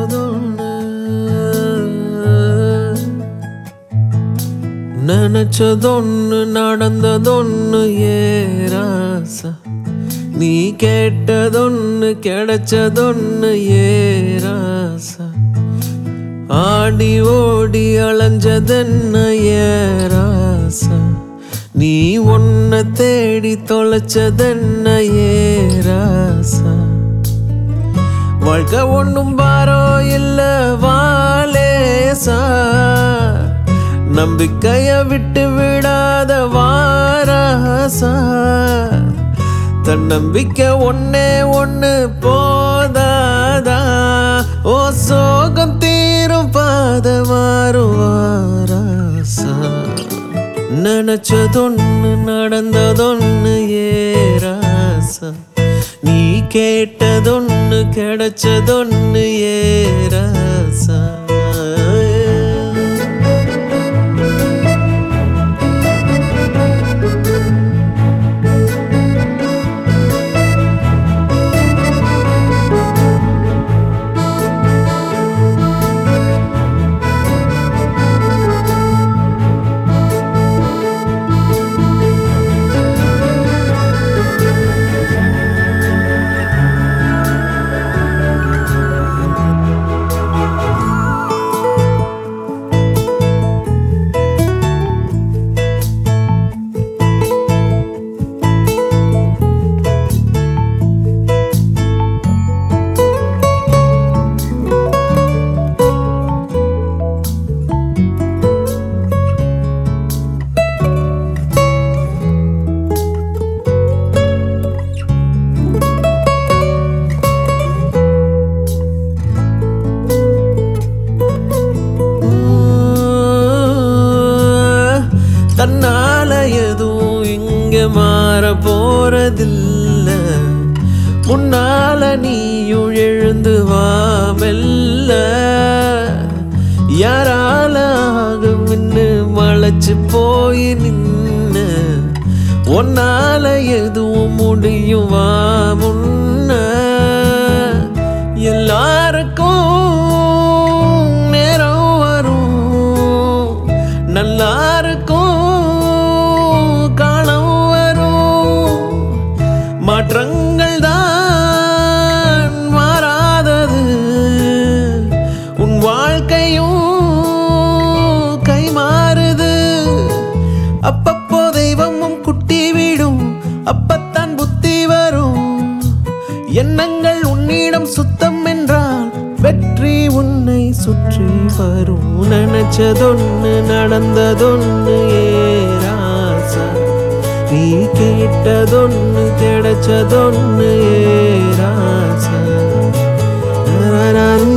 நினைச்சதொன்னு நினைச்சதொன்னு நடந்ததொன்னு ஏராசா நீ கேட்டதொன்னு கிடைச்சதொன்னு ஏராசா ஆடி ஓடி அலைஞ்சதென்ன ஏராசா நீ உன்னை தேடி தொலைச்சதென்ன ஏராசா வாழ்க்கை ஒண்ணும் பாரோ இல்ல வாலேசா நம்பிக்கைய விட்டு விடாத வாராசா தன்னம்பிக்கை ஒன்னே ஒண்ணு போதாதா ஓ சோகம் தீரும் பாத மாறுவாராசா நினைச்சதொன்னு நடந்ததொன்னு ஏராசா நீ கேட்டதொன்னு கிடைச்சதொன்னு ஏராசா தன்னால எதுவும் இங்க மாற போறதில்ல முன்னால நீயும் எழுந்து வா மெல்ல யாரால ஆகும்னு மலைச்சு போய் நின்ன உன்னால எதுவும் முடியும் வா முன்ன எல்லாருக்கும் நேரம் வரும் நல்லா இருக்கும் காலம் வரும் மாற்றங்கள் தான் மாறாதது உன் வாழ்க்கையும் கை மாறுது அப்பப்போ தெய்வமும் குட்டி விடும் அப்பத்தான் புத்தி வரும் எண்ணங்கள் உன்னிடம் சுத்தம் என்றால் வெற்றி உன்னை சுற்றி வரும் நினைச்சதொன்னு நடந்ததொன்னு ஏராசா நீ கேட்டதொன்னு கிடைச்சதொன்னு ஏராசா